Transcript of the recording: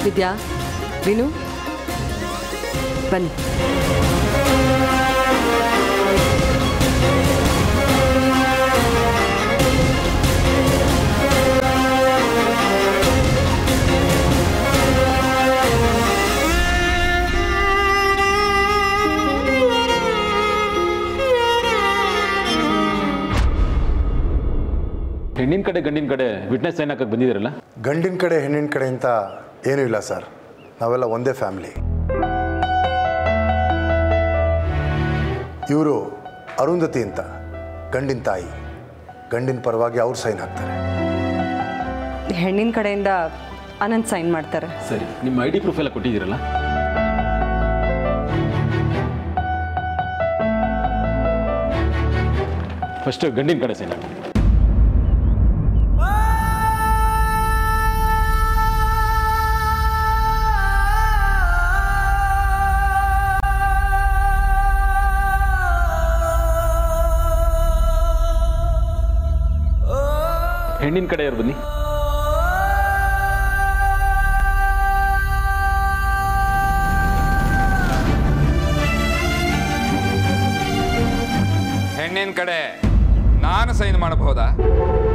ವಿದ್ಯಾ ವಿನು ಬನ್ನಿ ಹೆಣ್ಣಿನ ಕಡೆ ಗಂಡಿನ ಕಡೆ ವಿಟ್ನೆಸ್ ಸೈನ್ ಹಾಕಕ್ಕೆ ಬಂದಿದ್ದೀರಲ್ಲ ಗಂಡಿನ ಕಡೆ ಹೆಣ್ಣಿನ ಕಡೆ ಅಂತ ಏನೂ ಇಲ್ಲ ಸರ್ ನಾವೆಲ್ಲ ಒಂದೇ ಫ್ಯಾಮಿಲಿ ಇವರು ಅರುಂಧತಿ ಅಂತ ಗಂಡಿನ ತಾಯಿ ಗಂಡಿನ ಪರವಾಗಿ ಅವ್ರು ಸೈನ್ ಹಾಕ್ತಾರೆ ಹೆಣ್ಣಿನ ಕಡೆಯಿಂದ ಅನಂತ್ ಸೈನ್ ಮಾಡ್ತಾರೆ ಸರಿ ನಿಮ್ಮ ಐ ಡಿ ಪ್ರೂಫ್ ಎಲ್ಲ ಕೊಟ್ಟಿದ್ದೀರಲ್ಲ ಫಸ್ಟ್ ಗಂಡಿನ ಕಡೆ ಸೈನ್ ಹಾಕಿ ಹೆಣ್ಣಿನ ಕಡೆಯವ್ರು ಬನ್ನಿ ಹೆಣ್ಣಿನ ಕಡೆ ನಾನು ಸೈನ್ ಮಾಡಬಹುದಾ